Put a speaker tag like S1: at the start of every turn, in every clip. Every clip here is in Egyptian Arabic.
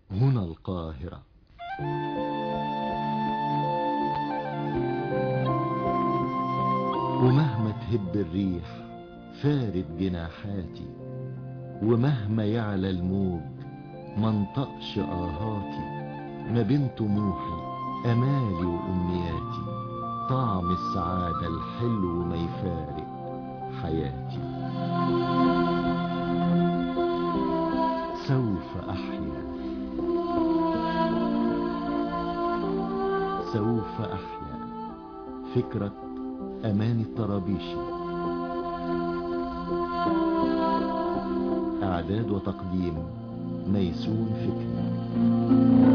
S1: هنا القاهرة ومهما تهب الريح فارد جناحاتي ومهما يعلى الموج منطقش آهاتي ما بين طموحي أمالي وأمنياتي طعم السعادة الحلو ما يفارق حياتي سوف أحيا سوف أحيا فكرة أمان الطرابيشي إعداد وتقديم ميسون فكري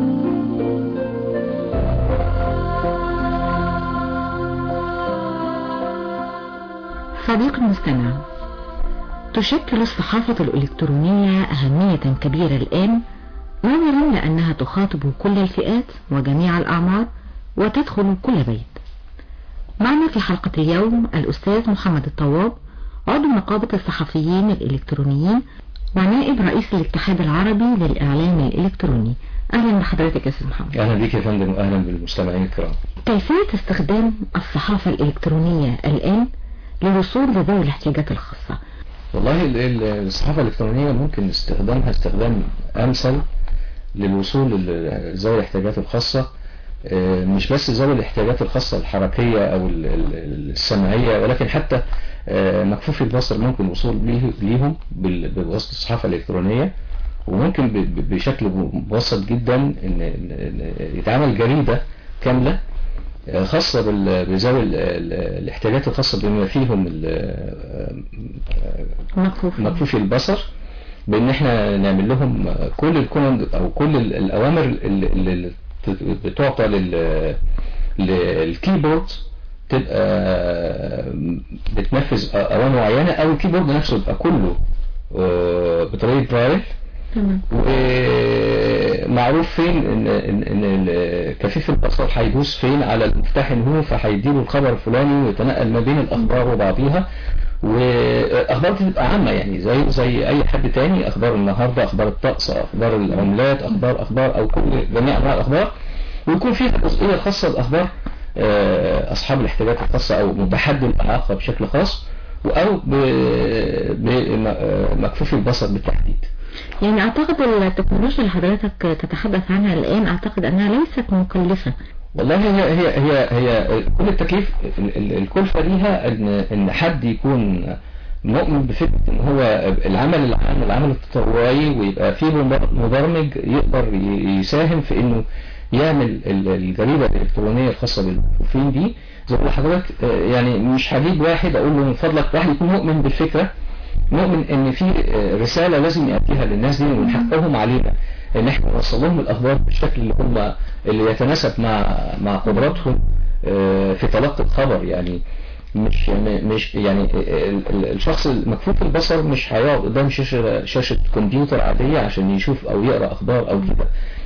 S2: صديق المستمع تشكل الصحافة الإلكترونية أهمية كبيرة الآن نظرا لأنها تخاطب كل الفئات وجميع الأعمار وتدخل كل بيت معنا في حلقة اليوم الأستاذ محمد الطواب عضو نقابة الصحفيين الإلكترونيين ونائب رئيس الاتحاد العربي للإعلام الإلكتروني أهلا بحضرتك يا أستاذ محمد
S3: أهلا بك يا فندم وأهلا بالمستمعين الكرام
S2: كيفية استخدام الصحافة الإلكترونية الآن للوصول لذوي الاحتياجات الخاصة
S3: والله ال- الصحافة الإلكترونية ممكن استخدامها استخدام أمثل للوصول لذوي الاحتياجات الخاصة آه، مش بس ذوي الاحتياجات الخاصة الحركية أو ال- ال- السمعية ولكن حتى آه، مكفوفي البصر ممكن الوصول ليه- ليهم بال- بواسطة الصحافة الإلكترونية وممكن ب- ب- بشكل مبسط جدا إن إن- إن يتعمل جريدة كاملة آه، خاصة بال- بذوي ال- ال- الاحتياجات الخاصة بما فيهم ال- آه،
S2: مكفوف
S3: مكفوفي البصر بان احنا نعمل لهم كل الكوماند او كل ال- الاوامر اللي اللي بتعطى لل للكيبورد تبقى بتنفذ اوامر معينه او الكيبورد نفسه يبقى كله آه، بطريقه برايل
S2: تمام
S3: ومعروف فين ان ان ان ال- كفيف البصر هيدوس فين على المفتاح هو فهيديله الخبر الفلاني ويتنقل ما بين الاخبار وبعضيها واخبار بتبقى عامه يعني زي زي اي حد تاني اخبار النهارده اخبار الطقس اخبار العملات اخبار اخبار او كل جميع انواع الاخبار ويكون فيها جزئيه خاصه باخبار آه، اصحاب الاحتياجات الخاصه او متحدي الاعاقه بشكل خاص او بمكفوفي البصر بالتحديد
S2: يعني أعتقد التكنولوجيا اللي حضرتك تتحدث عنها الآن أعتقد أنها ليست مكلفة
S3: والله هي هي هي هي كل التكليف ال- ال- الكلفة ليها ان ان حد يكون مؤمن بفكرة ان هو العمل العام العمل التطوعي ويبقى فيه مبرمج يقدر ي- يساهم في انه يعمل ال- الجريدة الالكترونية الخاصة بالمكفوفين دي زي ما حضرتك آه، يعني مش هجيب واحد اقول له من فضلك واحد يكون مؤمن بالفكرة مؤمن ان في آه، رسالة لازم يأتيها للناس دي ومن حقهم علينا ان احنا نوصل لهم الاخبار بالشكل اللي هم اللي يتناسب مع مع قدراتهم آه، في تلقي الخبر يعني مش مش يعني ال- ال- الشخص المكفوف البصر مش هيقعد قدام شاشة شاشة كمبيوتر عادية عشان يشوف او يقرأ اخبار او كده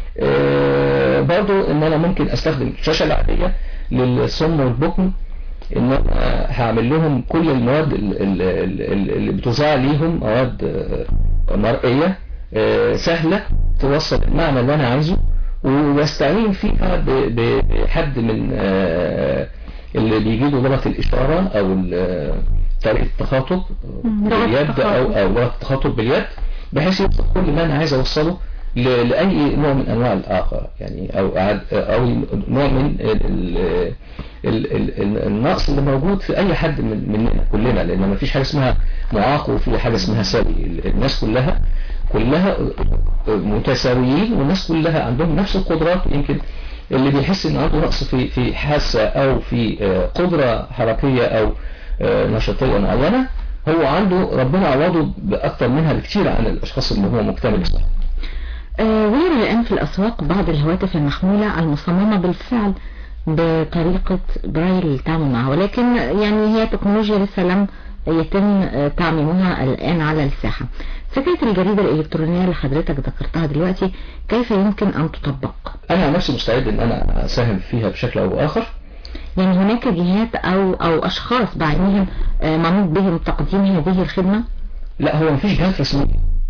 S3: آه، برضو ان انا ممكن استخدم الشاشة العادية للصم والبكم ان انا هعمل لهم كل المواد ال- ال- ال- اللي بتذاع ليهم مواد آه، مرئية آه، سهلة توصل المعنى اللي انا عايزه واستعين فيها ب- ب- بحد من آه، اللي بيجيدوا لغة الإشارة أو ال- طريقة التخاطب
S2: مم، لغة
S3: باليد أو
S2: التخاطب.
S3: أو لغة التخاطب باليد بحيث يوصل كل ما أنا عايز أوصله ل- لأي نوع من أنواع الإعاقة يعني أو أعد- أو نوع من ال- ال- ال- ال- ال- النقص اللي موجود في أي حد من مننا كلنا لأن ما فيش حاجة اسمها معاق وفي حاجة اسمها سوي ال- الناس كلها كلها متساويين والناس كلها عندهم نفس القدرات يمكن اللي بيحس ان عنده نقص في في حاسة او في آه، قدرة حركية او آه، نشاطية معينة هو عنده ربنا عوضه بأكثر منها بكثير عن الأشخاص اللي هو مكتمل الصحة
S2: آه، ويرى الآن في الأسواق بعض الهواتف المحمولة المصممة بالفعل بطريقة برايل للتعامل معها ولكن يعني هي تكنولوجيا لسه لم يتم آه، تعميمها الآن على الساحة فكرة الجريدة الإلكترونية اللي حضرتك ذكرتها دلوقتي كيف يمكن أن تطبق
S3: أنا عن نفسي مستعد إن أنا أساهم فيها بشكل أو بآخر
S2: يعني هناك جهات أو أو أشخاص بعينهم آه، منوط بهم تقديم هذه الخدمة
S3: لا هو مفيش جهات رسمية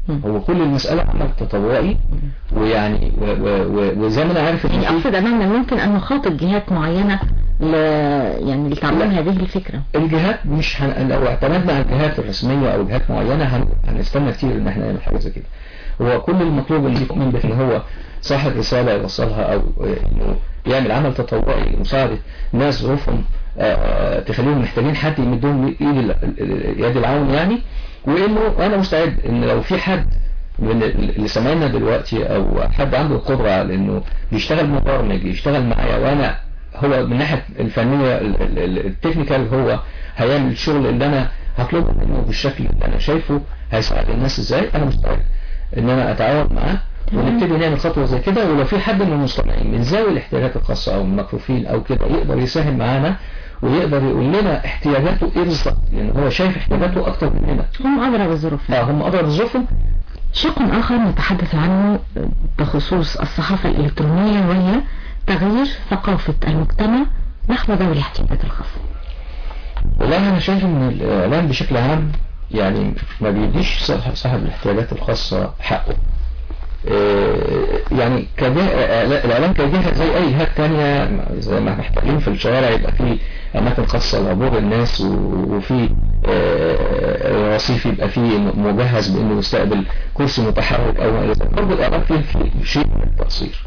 S2: مم.
S3: هو كل المسألة عمل تطوعي ويعني و- و- و- وزي ما انا عارف ان
S2: يعني
S3: في
S2: أقصد أمامنا ممكن أن نخاطب جهات معينة ل... يعني لتعليم هذه الفكرة
S3: الجهات مش هن... لو اعتمدنا على الجهات الرسمية او جهات معينة هن... هنستنى كتير ان احنا نعمل حاجة زي كده هو كل المطلوب اللي يؤمن به ان هو صاحب رسالة يوصلها او انه يعمل عمل تطوعي لمساعدة ناس ظروفهم آه، تخليهم محتاجين حد يمدهم ايد ال- ال- يد العون يعني وانه انا مستعد ان لو في حد من اللي سامعنا دلوقتي او حد عنده القدرة على انه بيشتغل مبرمج يشتغل معايا وانا هو من الناحية الفنية ال- ال- ال- التكنيكال هو هيعمل الشغل اللي انا هطلبه منه بالشكل اللي انا شايفه هيساعد الناس ازاي انا مستعد ان انا اتعاون معاه ونبتدي نعمل خطوة زي كده ولو في حد من المستمعين من ذوي الاحتياجات الخاصة او المكفوفين او كده يقدر يساهم معانا ويقدر يقول لنا احتياجاته ايه بالظبط لان هو شايف احتياجاته اكتر مننا
S2: هم أدرى بالظروف
S3: اه هم اقدر بظروفهم
S2: شق آخر نتحدث عنه بخصوص الصحافة الإلكترونية وهي تغيير ثقافة المجتمع نحو ذوي الاحتياجات الخاصة
S3: والله انا شايف ان الاعلام بشكل عام يعني ما بيديش صاحب صاحب الاحتياجات الخاصة حقه آه، يعني كجهة الاعلام كجهة زي اي جهات تانية زي ما محتاجين في الشوارع يبقى في اماكن خاصة لعبور الناس و- وفي آه، رصيف يبقى فيه مجهز بانه يستقبل كرسي متحرك او ما الى ذلك برضه الاعلام فيه فيه شيء من التقصير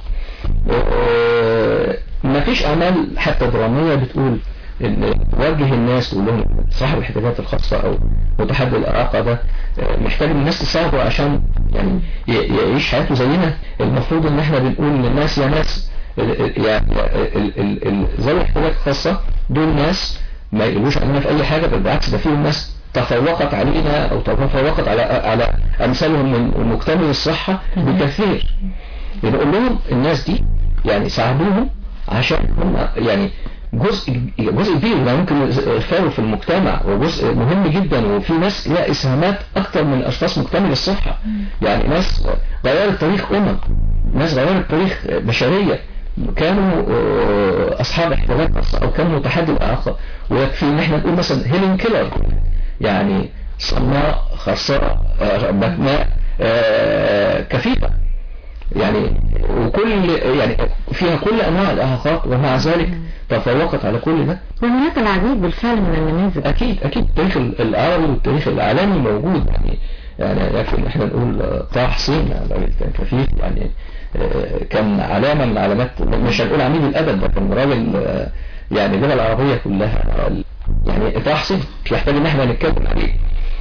S3: ما فيش اعمال حتى درامية بتقول ان توجه الناس تقول لهم صاحب الاحتياجات الخاصة او متحدي الاعاقة ده آه، محتاج الناس تساعده عشان يعني ي- يعيش حياته زينا المفروض ان احنا بنقول للناس يا ناس ال- ال- يعني ال- ال- ال- ذوي الاحتياجات الخاصة دول ناس ما يقولوش علينا في اي حاجة بل بالعكس ده فيهم ناس تفوقت علينا او تفوقت على على امثالهم من مكتمل الصحة بكثير بنقول لهم الناس دي يعني ساعدوهم عشان هم يعني جزء جزء كبير ما ممكن يفعلوا في المجتمع وجزء مهم جدا وفي ناس لها اسهامات اكتر من اشخاص مكتمل الصحة يعني ناس غيرت تاريخ امم ناس غيرت تاريخ بشرية كانوا آه، اصحاب احتياجات خاصة او كانوا متحدي الاعاقة ويكفي ان احنا نقول مثلا هيلين كيلر يعني صماء خاصة آه، بكماء آه، كفيفة يعني وكل يعني فيها كل انواع الاعاقات ومع ذلك تفوقت على كل ده
S2: وهناك العديد بالفعل من النماذج
S3: اكيد اكيد التاريخ العربي والتاريخ العالمي موجود يعني يعني يكفي ان احنا نقول آه، طه حسين يعني راجل كان كفيف يعني آه، كان علامة من علامات مش هنقول عميد الادب ده كان راجل آه، يعني اللغة العربية كلها آه، يعني طه حسين مش محتاج ان احنا نتكلم عليه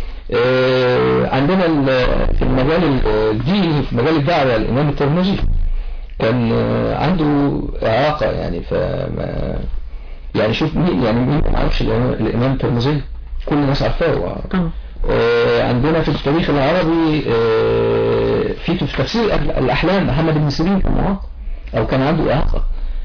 S3: آه، عندنا ال- في المجال الديني في مجال الدعوة الإمام الترمذي كان آه، عنده إعاقة يعني فما يعني شوف مين يعني مين ما يعرفش الإمام الإمام الترمذي كل الناس عارفاه هو.
S2: طبعا
S3: آه، عندنا في التاريخ العربي آه، في في تفسير الأح- الأحلام محمد بن سيرين كان معاق أو كان عنده إعاقة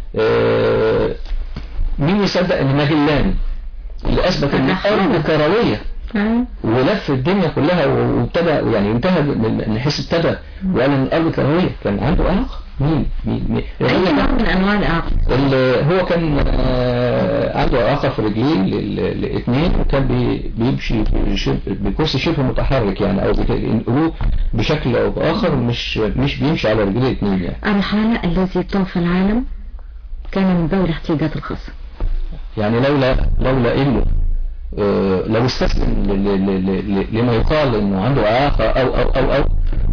S3: آه، مين يصدق إن ماجلان اللي أثبت إن الأرض كروية
S2: أيوة.
S3: ولف الدنيا كلها وابتدى يعني انتهى من من حيث ابتدى وقال ان الارض كرويه كان عنده اعاقه مين مين مين
S2: أي
S3: الراجل
S2: نوع
S3: ده-
S2: من أنواع الإعاقة
S3: ال- هو كان آه، عنده اعاقه في رجليه ل- لاثنين وكان بي- بيمشي بشب- بكرسي شبه متحرك يعني او بينقلوه بشكل او باخر مش مش بيمشي على رجليه اثنين يعني
S2: الرحالة الذي طاف العالم كان من ذوي الاحتياجات الخاصة
S3: يعني لولا لولا انه آه، لو استسلم ل- ل- ل- ل- لما يقال انه عنده اعاقه او او او او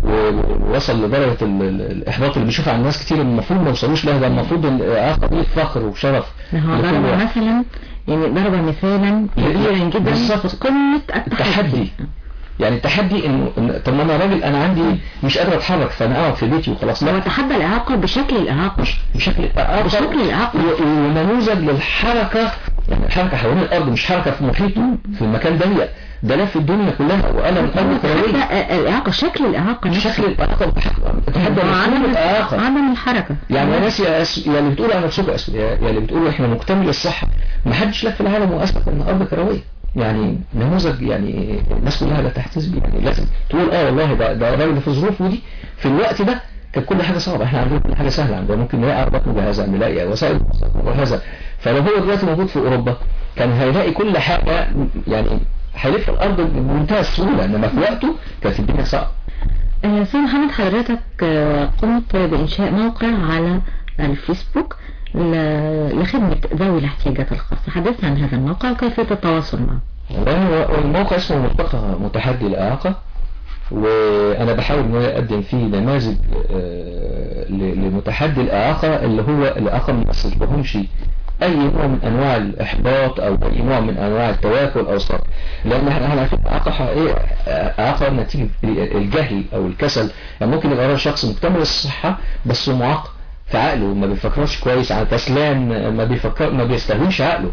S3: و- ووصل لدرجه ال- ال- الاحباط اللي بيشوفها عند ناس كتير المفروض ما يوصلوش لها ده المفروض الاعاقه دي فخر وشرف
S2: ما هو
S3: لكل
S2: ضرب
S3: واحد.
S2: مثلا يعني ضرب مثالا كبيرا جدا
S3: بالظبط.
S2: في قمة التحدي
S3: التحدي يعني التحدي انه إن- طب ما انا راجل انا عندي مش قادر اتحرك فانا اقعد في بيتي وخلاص
S2: هو
S3: لا
S2: تحدى الإعاقة بشكل الإعاقة
S3: مش بشكل الاعاقه
S2: بشكل الإعاقة.
S3: و- ونموذج للحركه يعني الحركه حوالين الارض مش حركه في محيطه في المكان ضيق ده لف الدنيا كلها وانا الارض كرويه
S2: تحدى الإعاقة شكل الإعاقة نفسه.
S3: شكل الإعاقة تحدى
S2: عدم
S3: مفهوم الإعاقة
S2: عدم الحركة
S3: يعني يا ناس يا, أس... يا اللي بتقولوا على نفسكم أس... يا يا اللي بتقولوا احنا مكتمل الصحة ما حدش لف في العالم وأثبت إن الأرض كروية يعني نموذج يعني الناس كلها لا تحتز بيه يعني لازم تقول اه والله ده ده الراجل في ظروفه دي في الوقت ده كانت كل حاجة صعبة احنا عندنا كل حاجة سهلة عندنا ممكن نلاقي عربات مجهزة نلاقي وسائل مواصلات مجهزة فلو هو دلوقتي موجود في أوروبا كان هيلاقي كل حاجة يعني هيلف الأرض بمنتهى السهولة إنما في وقته كانت الدنيا صعبة
S2: آه، سيد محمد حضرتك آه، قمت بإنشاء موقع على الفيسبوك ل- لخدمة ذوي الاحتياجات الخاصة حدثنا عن هذا الموقع وكيفية التواصل معه
S3: والله هو الموقع اسمه ملتقى متحدي الإعاقة وأنا بحاول إن أنا أقدم فيه نماذج آه، ل- لمتحدي الإعاقة اللي هو الإعاقة ما يصيبهمش أي نوع من أنواع الإحباط أو أي نوع من أنواع التواكل أو الصبر لأن احنا احنا عارفين الإعاقة حقيقية إعاقة نتيجة الجهل أو الكسل يعني ممكن يبقى شخص مكتمل الصحة بس معاق في عقله ما بيفكرش كويس عن كسلان ما بيفكر ما بيستهويش عقله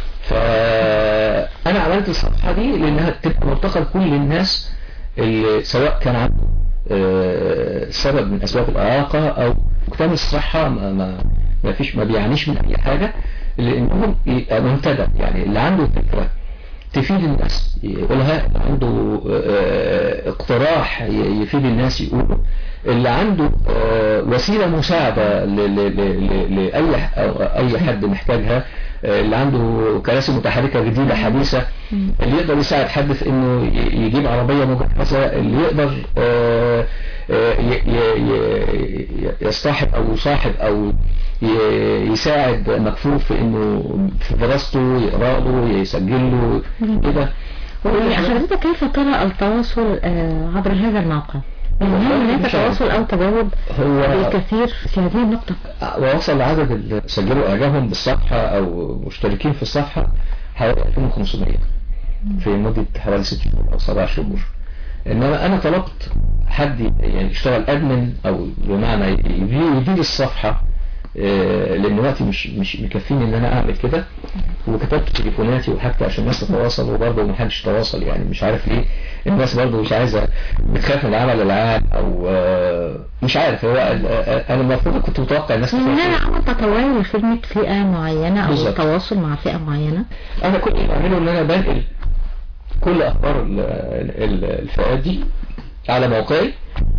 S3: فأنا عملت الصفحة دي لأنها تبقى ملتقى لكل الناس اللي سواء كان عنده آه، سبب من أسباب الإعاقة أو مكتمل الصحة ما, ما, ما فيش ما بيعانيش من أي حاجة لأنهم يبقى منتدى يعني اللي عنده فكرة تفيد الناس يقولها اللي عنده آه، اقتراح ي- يفيد الناس يقوله اللي عنده آه، وسيلة مساعدة ل- ل- ل- ل- لأي ح- أو أي حد محتاجها آه، اللي عنده كراسي متحركة جديدة حديثة اللي يقدر يساعد حد في انه ي- يجيب عربية مجهزة اللي يقدر آه، آه، ي- ي- ي- يصطحب او يصاحب او ي- يساعد مكفوف في انه في دراسته يقرأ له يسجل له كده
S2: حضرتك كيف ترى التواصل آه، عبر هذا الموقع؟ يعني هل هناك
S3: مش عارف.
S2: تواصل أو تجاوب
S3: هو
S2: بالكثير في هذه النقطة؟
S3: ووصل عدد اللي سجلوا اعجابهم بالصفحة او مشتركين في الصفحة حوالي 2500 في مدة حوالي 6 شهور او 7 شهور انما انا طلبت حد يعني يشتغل ادمن او بمعنى يدير يدير الصفحة آه، لان وقتي مش مش مكفيني ان انا اعمل كده وكتبت تليفوناتي وحاجتي عشان الناس تتواصل وبرضه ما حدش تواصل يعني مش عارف ليه الناس برضه مش عايزه بتخاف من العمل العام او آه، مش عارف هو ال- آه، انا المفروض كنت متوقع الناس
S2: يعني هذا
S3: تتواصل
S2: عمل تطوعي لخدمة فئة معينة أو
S3: بالظبط.
S2: التواصل مع فئة معينة
S3: انا كل اللي بعمله ان انا بنقل كل اخبار ال- ال- الفئات دي على موقعي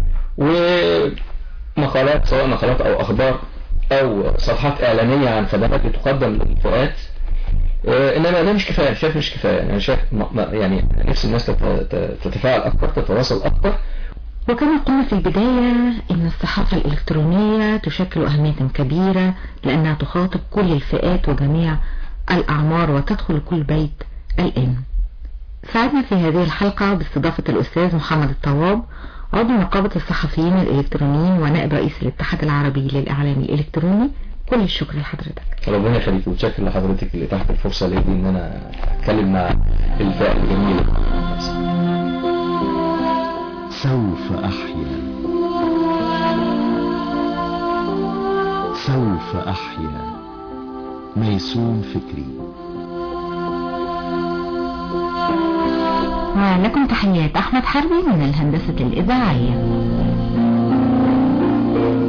S3: ومقالات سواء مقالات او اخبار او صفحات اعلانية عن خدمات بتقدم للفئات آه، انما ده مش كفاية شايف مش كفاية انا شايف م- م- يعني نفس الناس تت- تت- تتفاعل اكتر تتواصل اكتر
S2: وكما قلنا في البداية إن الصحافة الإلكترونية تشكل أهمية كبيرة لأنها تخاطب كل الفئات وجميع الأعمار وتدخل كل بيت الآن سعدنا في هذه الحلقة باستضافة الأستاذ محمد الطواب عضو نقابة الصحفيين الإلكترونيين ونائب رئيس الاتحاد العربي للإعلام الإلكتروني كل الشكر لحضرتك
S3: ربنا يخليك وتشكر لحضرتك اللي تحت الفرصة لي دي ان انا اتكلم مع الفئة الجميلة
S1: سوف أحيا سوف أحيا ميسوم فكري
S2: ولكم تحيات أحمد حربي من الهندسة الإذاعية